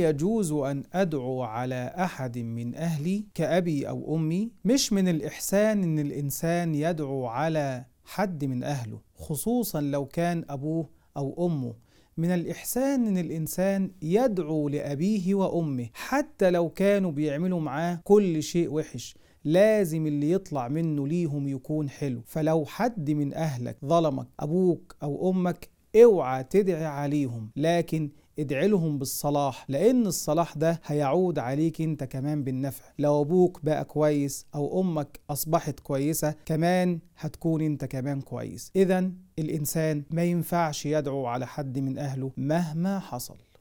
يجوز أن أدعو على أحد من أهلي كأبي أو أمي؟ مش من الإحسان إن الإنسان يدعو على حد من أهله خصوصا لو كان أبوه أو أمه من الإحسان إن الإنسان يدعو لأبيه وأمه حتى لو كانوا بيعملوا معاه كل شيء وحش لازم اللي يطلع منه ليهم يكون حلو فلو حد من أهلك ظلمك أبوك أو أمك اوعى تدعي عليهم لكن ادعي لهم بالصلاح لان الصلاح ده هيعود عليك انت كمان بالنفع لو ابوك بقى كويس او امك اصبحت كويسة كمان هتكون انت كمان كويس اذا الانسان ما ينفعش يدعو على حد من اهله مهما حصل